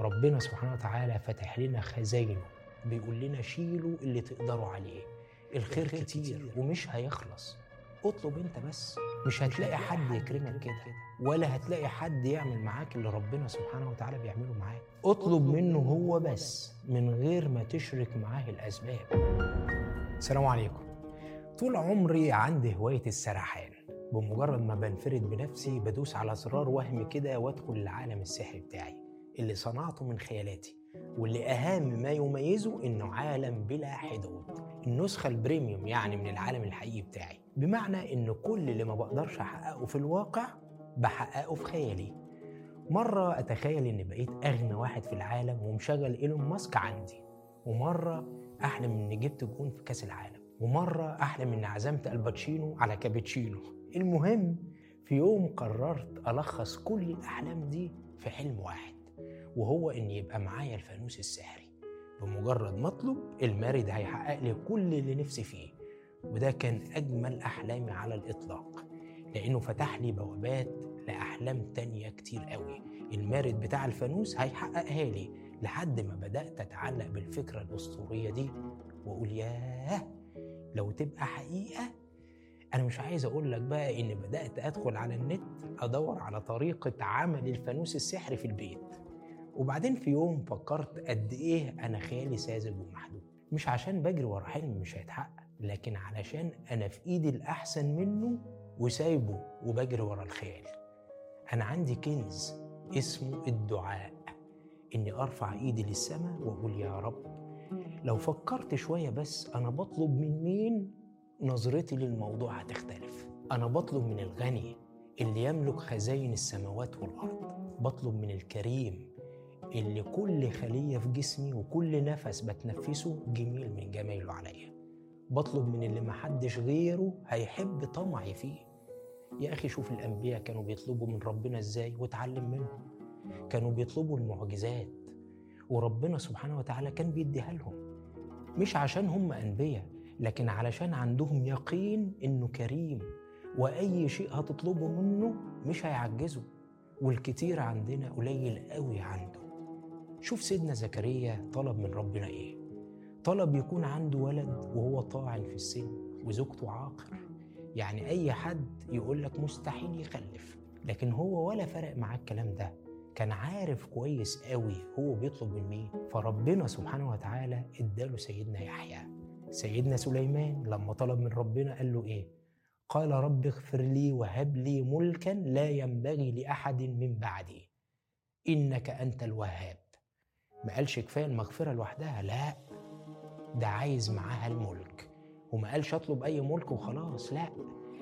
وربنا سبحانه وتعالى فتح لنا خزاينه بيقول لنا شيلوا اللي تقدروا عليه الخير كتير ومش هيخلص اطلب انت بس مش هتلاقي حد يكرمك كده ولا هتلاقي حد يعمل معاك اللي ربنا سبحانه وتعالى بيعمله معاك اطلب منه هو بس من غير ما تشرك معاه الاسباب السلام عليكم طول عمري عندي هواية السرحان بمجرد ما بنفرد بنفسي بدوس على زرار وهم كده وادخل العالم السحري بتاعي اللي صنعته من خيالاتي واللي أهم ما يميزه إنه عالم بلا حدود النسخة البريميوم يعني من العالم الحقيقي بتاعي بمعنى إن كل اللي ما بقدرش أحققه في الواقع بحققه في خيالي مرة أتخيل إني بقيت أغنى واحد في العالم ومشغل إيلون ماسك عندي ومرة أحلم إني جبت جون في كأس العالم ومرة أحلم إني عزمت الباتشينو على كابتشينو المهم في يوم قررت ألخص كل الأحلام دي في حلم واحد وهو إن يبقى معايا الفانوس السحري بمجرد ما أطلب المارد هيحقق لي كل اللي نفسي فيه وده كان أجمل أحلامي على الإطلاق لأنه فتح لي بوابات لأحلام تانية كتير قوي المارد بتاع الفانوس هيحققها لي لحد ما بدأت أتعلق بالفكرة الأسطورية دي وأقول ياه لو تبقى حقيقة أنا مش عايز أقول لك بقى إني بدأت أدخل على النت أدور على طريقة عمل الفانوس السحري في البيت وبعدين في يوم فكرت قد إيه أنا خيالي ساذج ومحدود مش عشان بجري ورا حلم مش هيتحقق لكن علشان أنا في إيدي الأحسن منه وسايبه وبجري ورا الخيال أنا عندي كنز اسمه الدعاء إني أرفع إيدي للسماء وأقول يا رب لو فكرت شوية بس أنا بطلب من مين نظرتي للموضوع هتختلف أنا بطلب من الغني اللي يملك خزاين السماوات والأرض بطلب من الكريم اللي كل خلية في جسمي وكل نفس بتنفسه جميل من جمايله عليا بطلب من اللي محدش غيره هيحب طمعي فيه يا أخي شوف الأنبياء كانوا بيطلبوا من ربنا إزاي واتعلم منهم كانوا بيطلبوا المعجزات وربنا سبحانه وتعالى كان بيديها لهم مش عشان هم أنبياء لكن علشان عندهم يقين إنه كريم وأي شيء هتطلبه منه مش هيعجزه والكتير عندنا قليل قوي عنده شوف سيدنا زكريا طلب من ربنا إيه طلب يكون عنده ولد وهو طاعن في السن وزوجته عاقر يعني أي حد يقول لك مستحيل يخلف لكن هو ولا فرق معاه الكلام ده كان عارف كويس قوي هو بيطلب من مين فربنا سبحانه وتعالى اداله سيدنا يحيى سيدنا سليمان لما طلب من ربنا قال له ايه قال رب اغفر لي وهب لي ملكا لا ينبغي لاحد من بعدي انك انت الوهاب ما قالش كفايه المغفره لوحدها لا ده عايز معاها الملك وما قالش اطلب اي ملك وخلاص لا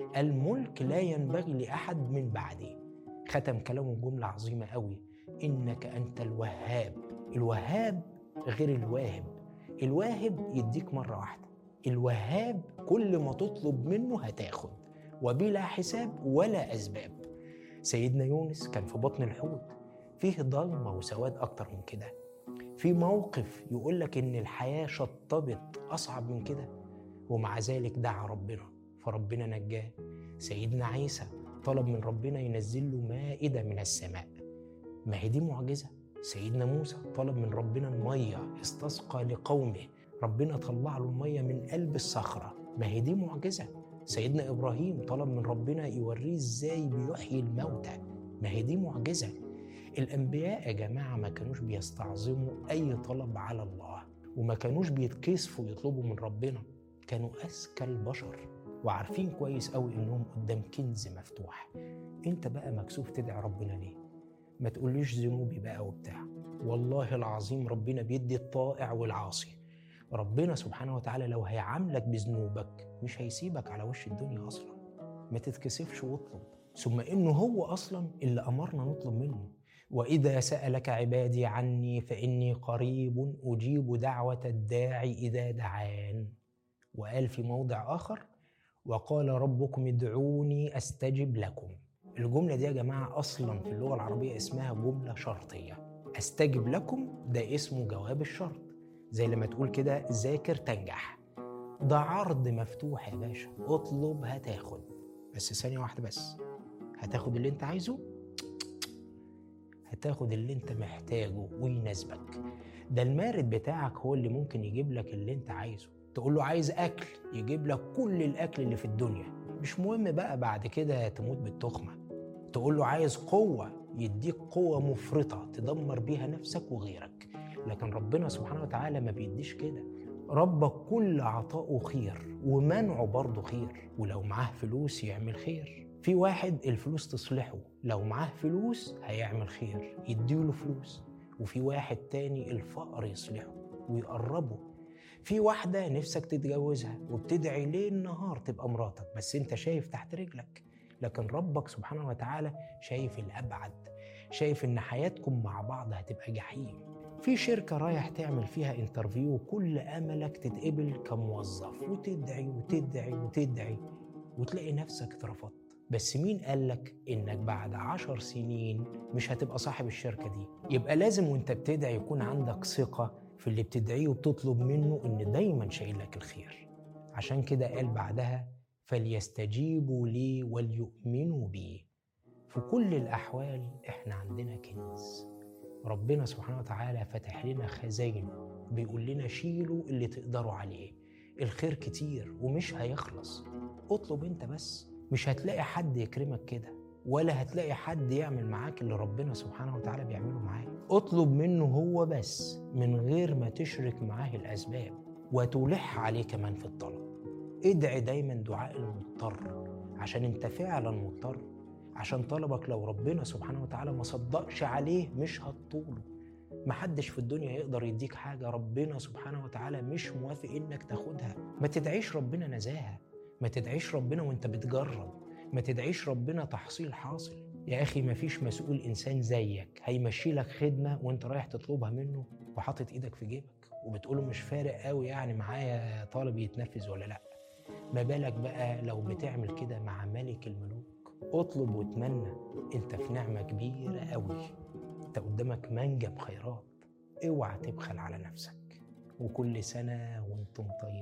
الملك لا ينبغي لاحد من بعدي ختم كلامه بجمله عظيمه قوي انك انت الوهاب الوهاب غير الواهب الواهب يديك مره واحده الوهاب كل ما تطلب منه هتاخد وبلا حساب ولا اسباب سيدنا يونس كان في بطن الحوت فيه ضلمه وسواد اكتر من كده في موقف يقول لك ان الحياه شطبت اصعب من كده ومع ذلك دعا ربنا فربنا نجاه سيدنا عيسى طلب من ربنا ينزل له مائده من السماء ما هي دي معجزه سيدنا موسى طلب من ربنا الميه استسقى لقومه ربنا طلع له الميه من قلب الصخره ما هي دي معجزه سيدنا ابراهيم طلب من ربنا يوريه ازاي بيحيي الموتى ما هي دي معجزه الانبياء يا جماعه ما كانوش بيستعظموا اي طلب على الله وما كانوش بيتكسفوا يطلبوا من ربنا كانوا اذكى البشر وعارفين كويس قوي انهم قدام كنز مفتوح انت بقى مكسوف تدعي ربنا ليه ما تقوليش ذنوبي بقى وبتاع والله العظيم ربنا بيدي الطائع والعاصي ربنا سبحانه وتعالى لو هيعاملك بذنوبك مش هيسيبك على وش الدنيا اصلا ما تتكسفش واطلب ثم انه هو اصلا اللي امرنا نطلب منه واذا سالك عبادي عني فاني قريب اجيب دعوه الداعي اذا دعان وقال في موضع اخر وقال ربكم ادعوني استجب لكم الجمله دي يا جماعه اصلا في اللغه العربيه اسمها جمله شرطيه استجب لكم ده اسمه جواب الشرط زي لما تقول كده ذاكر تنجح ده عرض مفتوح يا باشا اطلب هتاخد بس ثانيه واحده بس هتاخد اللي انت عايزه هتاخد اللي انت محتاجه ويناسبك ده المارد بتاعك هو اللي ممكن يجيب لك اللي انت عايزه تقول له عايز اكل يجيب لك كل الاكل اللي في الدنيا مش مهم بقى بعد كده تموت بالتخمه تقول له عايز قوه يديك قوه مفرطه تدمر بيها نفسك وغيرك لكن ربنا سبحانه وتعالى ما بيديش كده ربك كل عطاؤه خير ومنعه برضه خير ولو معاه فلوس يعمل خير في واحد الفلوس تصلحه لو معاه فلوس هيعمل خير يديله فلوس وفي واحد تاني الفقر يصلحه ويقربه في واحدة نفسك تتجوزها وبتدعي ليل نهار تبقى مراتك بس انت شايف تحت رجلك لكن ربك سبحانه وتعالى شايف الأبعد شايف ان حياتكم مع بعض هتبقى جحيم في شركة رايح تعمل فيها انترفيو كل أملك تتقبل كموظف وتدعي وتدعي وتدعي وتلاقي نفسك اترفضت بس مين قالك انك بعد عشر سنين مش هتبقى صاحب الشركة دي يبقى لازم وانت بتدعي يكون عندك ثقة في اللي بتدعيه وبتطلب منه ان دايما شايل لك الخير عشان كده قال بعدها فليستجيبوا لي وليؤمنوا بي في كل الأحوال احنا عندنا كنز ربنا سبحانه وتعالى فتح لنا خزاين بيقول لنا شيلوا اللي تقدروا عليه الخير كتير ومش هيخلص اطلب انت بس مش هتلاقي حد يكرمك كده ولا هتلاقي حد يعمل معاك اللي ربنا سبحانه وتعالى بيعمله معاك اطلب منه هو بس من غير ما تشرك معاه الأسباب وتلح عليه كمان في الطلب ادعي دايما دعاء المضطر عشان انت فعلا مضطر عشان طلبك لو ربنا سبحانه وتعالى ما صدقش عليه مش هتطوله محدش في الدنيا يقدر يديك حاجة ربنا سبحانه وتعالى مش موافق انك تاخدها ما تدعيش ربنا نزاهة ما تدعيش ربنا وانت بتجرب ما تدعيش ربنا تحصيل حاصل يا اخي ما فيش مسؤول انسان زيك هيمشي لك خدمة وانت رايح تطلبها منه وحاطط ايدك في جيبك وبتقوله مش فارق قوي يعني معايا طالب يتنفذ ولا لا ما بالك بقى لو بتعمل كده مع ملك الملوك اطلب واتمنى انت في نعمة كبيرة قوي انت قدامك منجم خيرات اوعى تبخل على نفسك وكل سنة وانتم طيبين